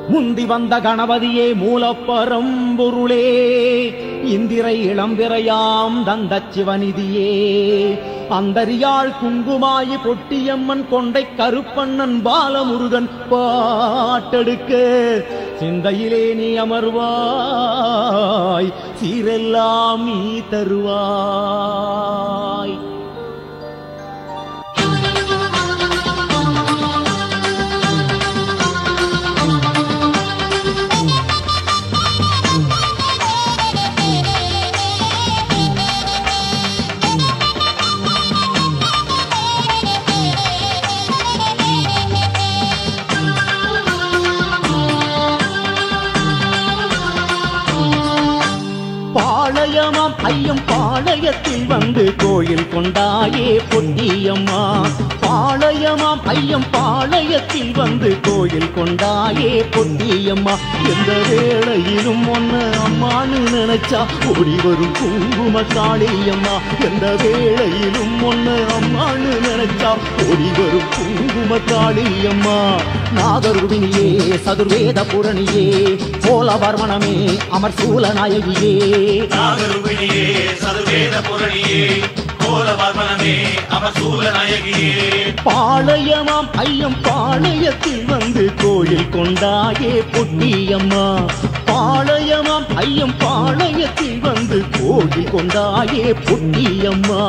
முந்தி வந்த கணபதியே மூலப்பரம்பொருளே இந்திரை இளம்பிறையாம் தந்தச் சிவநிதியே அந்தரியாள் குங்குமாயி பொட்டியம்மன் கொண்டை கருப்பண்ணன் பாலமுருகன் பாட்டெடுக்க சிந்தையிலே நீ அமர்வாய் சீரெல்லாம் நீ தருவாய் பாளையமாம் ஐயம் பாளையத்தில் வந்து கோயில் கொண்டாயே பொன்னியம்மா பாளையமாம் ஐயம் பாளையத்தில் வந்து கோயில் கொண்டாயே பொன்னியம்மா எந்த வேளையிலும் ஒன்னு அம்மான்னு நினைச்சா ஓடி வரும் குங்கும காளியம்மா எந்த வேளையிலும் ஒன்னு அம்மான்னு நினைச்சா ஓடி வரும் குங்கும காளியம்மா நாகருவினியே சதுர்வேத புரணியே போலவர்மணமே அமர் சூல நாயகியே நாகருபிணியே சதுர்வேத புரணியே கோலவர்மனமே அமசூல நாயகியே பாளையமாம் ஐயம் பாளையத்தில் வந்து கோயில் கொண்டாயே பொட்டியம்மா பாளையமாம் ஐயம் பாளையத்தில் வந்து கோயில் கொண்டாயே பொட்டியம்மா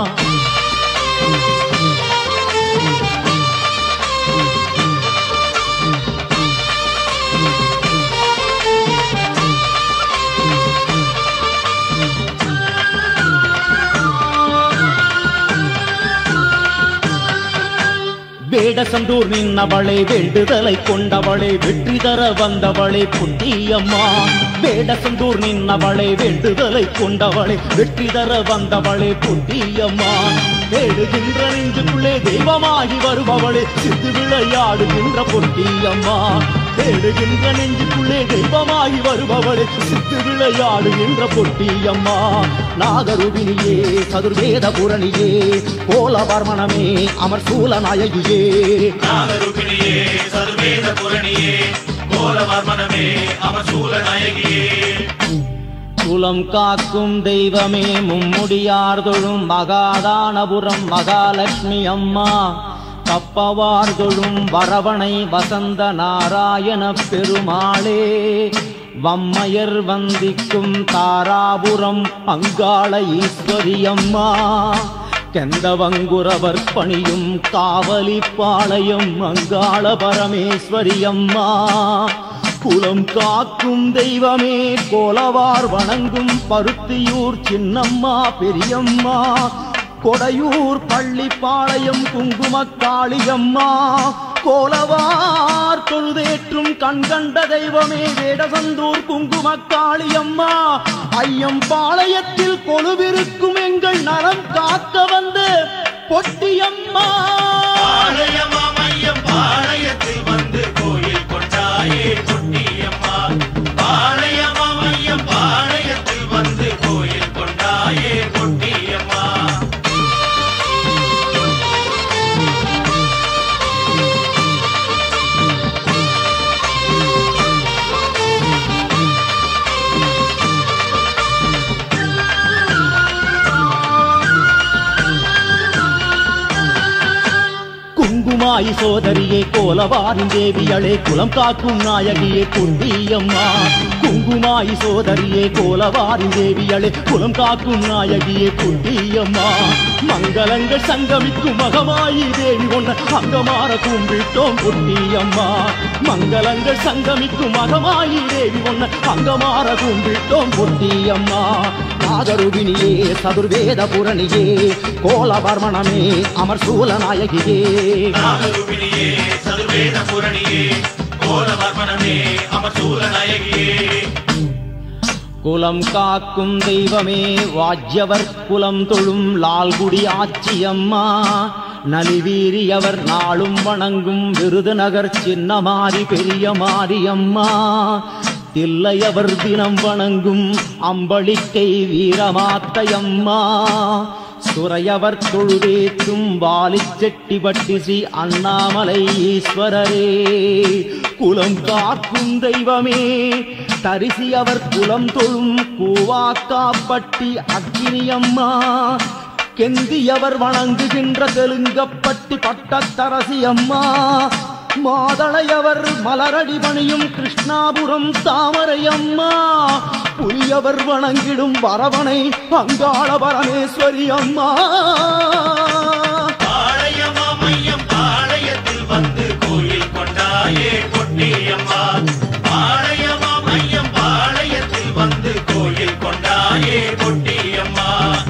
வேடசந்தூர் நின்னவளே வேண்டுதலை கொண்டவளே வெற்றி தர வந்தவளே புத்தியம்மா வேடசந்தூர் நின்னவளே வேண்டுதலை கொண்டவளே வெற்றி தர வந்தவளே புத்தியம்மா வேடுகின்ற நெஞ்சுக்குள்ளே தெய்வமாகி வருபவளே சித்து விளையாடுகின்ற பொட்டியம்மா தேடுகின்ற நெஞ்சுக்குள்ளே தெய்வமாகி வருபவளே சித்து விளையாடுகின்ற பொட்டியம்மா நாகருவினியே சதுர்வேத புரணியே கோலவர்மணமே அமர் சூல நாயகியே நாகருபிணியே சதுர்வேத புரணியே கோலவர்மனமே அமசூல நாயகியே குலம் காக்கும் தெய்வமே மும்முடியார் தொழும் மகாதானபுரம் மகாலட்சுமி அம்மா கப்பவார் தொழும் வரவணை வசந்த நாராயண பெருமாளே வம்மையர் வந்திக்கும் தாராபுரம் அங்காள ஈஸ்வரி அம்மா கெந்தவங்குரவர் பணியும் காவலி பாளையம் அங்காள பரமேஸ்வரி அம்மா குலம் காக்கும் தெய்வமே கோலவார் வணங்கும் பருத்தியூர் சின்னம்மா பெரியம்மா கொடையூர் பள்ளிப்பாளையம் குங்கும காளியம்மா கோலவார் தொழுதேற்றும் கண்கண்ட தெய்வமே வேடசந்தூர் குங்கும காளியம்மா ஐயம் பாளையத்தில் கொலுவிருக்கும் எங்கள் நலம் காக்க வந்த பொட்டியம்மா பாளையமாம் ஐயம் பாளையத்தில் வந்து கோயில் கொண்டாயே பொன்னியம்மா பாளையமாம் ஐயம் பாளையத்தில் வந்து கோயில் கொண்டாயே பொன்னியம்மா குங்குமாயி சோதரியே கோலவாரின் தேவியளே குலம் காக்கும் நாயகியே குண்டியம்மா குங்குமாயி சோதரியே கோலவாரின் தேவியளே குலம் காக்கும் நாயகியே குண்டியம்மா மங்களங்கள் சங்கமிக்கும் மகமாயி தேவி ஒன்ன அங்கமாற கும்பிட்டோம் குண்டியம்மா மங்களங்கள் சங்கமிக்கும் மகமாயி தேவி ஒன்ன அங்கமாற கும்பிட்டோம் குண்டியம்மா நாகருவினியே சதுர்வேத புரணியே கோலவர்மணமே அமர் சூல நாயகியே நாகருபிணியே சதுர்வேத புரணியே கோலவர்மனமே அமசூல நாயகியே குலம் காக்கும் தெய்வமே வாஜ்யவர் குலம் தொழும் லால்குடி ஆச்சியம்மா நலிவீரியவர் நாளும் வணங்கும் விருதுநகர் சின்னமாரி பெரிய மாரியம்மா தில்லையவர் தினம் வணங்கும் அம்பளிக்கை வீரமாத்தையம்மா சுரையவர் தொழுதேற்றும் வாலிச்செட்டி பட்டி ஸ்ரீ அண்ணாமலை ஈஸ்வரரே குலம் காக்கும் தெய்வமே தரிசி அவர் குலம் தொழும் கூவாக்காப்பட்டி அக்கினியம்மா கெந்தியவர் வணங்குகின்ற தெலுங்கப்பட்டி பட்டத்தரசி அம்மா மாதளையவர் மலரடி பணியும் கிருஷ்ணாபுரம் தாமரை அம்மா புலியவர் வணங்கிடும் வரவனை அங்காள பரமேஸ்வரி அம்மா பாளையமா மையம் பாளையத்தில் வந்து கோயில் கொண்டாயே கொட்டியம்மா பாளையமா மையம் பாளையத்தில் வந்து கோயில் கொண்டாயே கொட்டியம்மா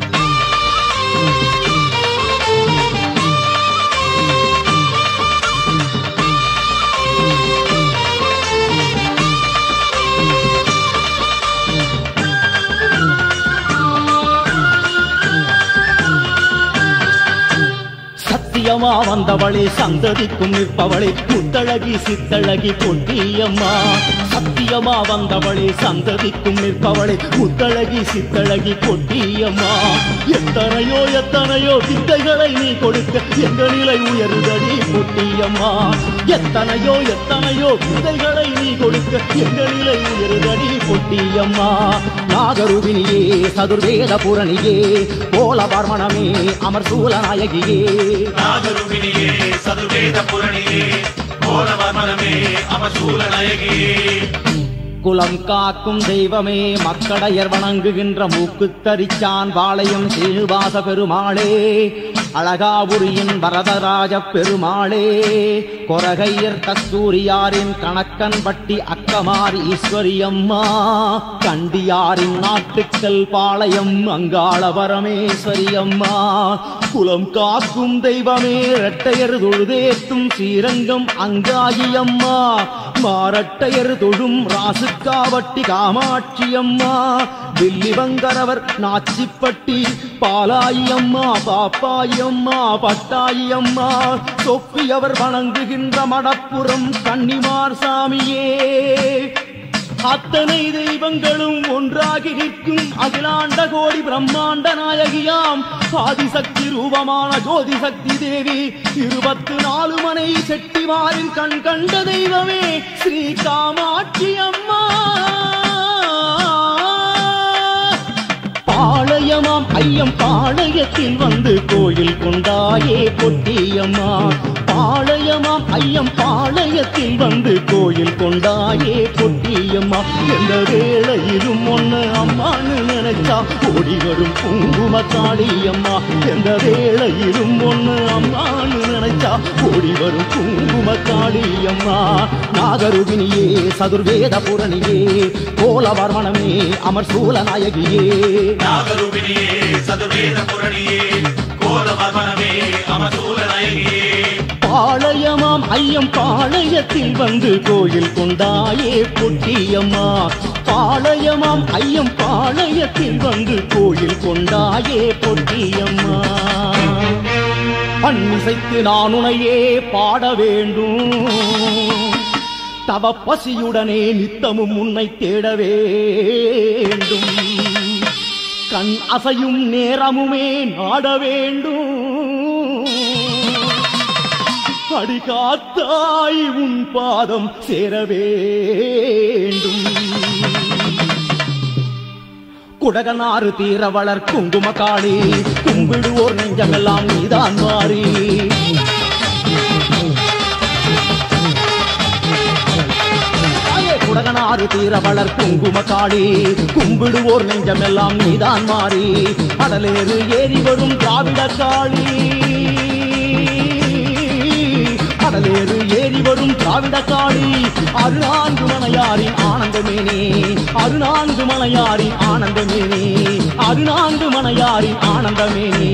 சத்தியமா வந்தவளே சந்ததிக்கும் நிற்பவளே முத்தழகி சித்தழகி பொன்னியம்மா சத்தியமா வந்தவளே சந்ததிக்கும் நிற்பவளே முத்தழகி சித்தழகி பொன்னியம்மா எத்தனையோ எத்தனையோ வித்தைகளை நீ கொடுக்க எங்க நிலை உயர்ந்தடி பொட்டியம்மா எத்தனையோ எத்தனையோ வித்தைகளை நீ கொடுக்க எங்க நிலை உயர்ந்தடி பொட்டியம்மா நாகருவினியே சதுர்வேத புரணியே போல வர்மணமே அமர் சூலநாயகியே நாகருவினியே சதுர்வேத புரணியே கோலவர்மனமே அமசூல நயகியே குலம் காக்கும் தெய்வமே மக்கடையர் வணங்குகின்ற மூக்குத்தரிச்சான் பாளையம் சீனிவாச பெருமாளே அழகாபுரியின் வரதராஜ பெருமாளே கொரகையர் கஸ்தூரியாரின் கணக்கன் பட்டி அக்கமார் ஈஸ்வரியம்மா கண்டியாரின் நாட்டுக்கல் பாளையம் அங்காள பரமேஸ்வரி அம்மா குலம் காக்கும் தெய்வமே இரட்டையர் தொழுதேத்தும் ஸ்ரீரங்கம் அங்காயி அம்மா மாரட்டையர் தொழும் ராசுக்காவட்டி காமாட்சி அம்மா வில்லிவங்கரவர் நாச்சிப்பட்டி பாலாயி அம்மா பாப்பாயி அம்மா பட்டாயி அம்மா தொப்பியவர் வணங்குகின்ற மடப்புறம் கன்னிமார் சாமியே அத்தனை தெய்வங்களும் ஒன்றாகி நிற்கும் அகிலாண்ட கோடி பிரம்மாண்ட நாயகியாம் ஆதிசக்தி ரூபமான ஜோதி சக்தி தேவி இருபத்து நாலு மனை செட்டிமாரின் கண் கண்ட தெய்வமே ஸ்ரீ காமாட்சி அம்மா பாளையமாம் ஐயம் பாளையத்தில் வந்து கோயில் கொண்டாயே பொட்டியம்மா பாளையமாம் ஐயம் பாளையத்தில் வந்து கோயில் கொண்டாயே பொட்டியம்மா எந்த வேளையிலும் ஒண்ணு அம்மான்னு நினைச்சா ஓடி வரும் குங்கும காளியம்மா எந்த வேளையிலும் ஒண்ணு அம்மான்னு நினைச்சா ஓடி வரும் குங்கும காளியம்மா நாகருகினியே சதுர்வேத புரணியே கோலவர்மணமே அமர் சூலநாயகியே நாகருவினியே சதுர்வேத புரணியே கோலவர்மனமே அமசூல நயகியே பாளையமாம் ஐயம் பாளையத்தில் வந்து கோயில் கொண்டாயே பொட்டியம்மா பாளையமாம் ஐயம் பாளையத்தில் வந்து கோயில் கொண்டாயே பொட்டியம்மா பன்னிசைத்து நான் உனையே பாட வேண்டும் தவ பசியுடனே நித்தமும் உன்னை தேட வேண்டும் கண் அசையும் நேரமுமே நாட வேண்டும் அடிகாத்தாய் உன் பாதம் சேர வேண்டும் குடகனாறு தீர வளர் குங்கும காளி கும்பிடுவோர் நெஞ்சமெல்லாம் நீதான் மாறி தாயே குடகனாறு தீர வளர் குங்கும காளி கும்பிடுவோர் நெஞ்சமெல்லாம் நீதான் மாறி அடலேறு ஏறி வரும் திராவிட காளி கடலேறு ஏறி வரும் திராவிட காளி அருநான்கு மலையாரின் ஆனந்தமேனே அருநான்கு மலையாரின் ஆனந்தமேனே அருநான்கு மலையாரின் ஆனந்தமேனே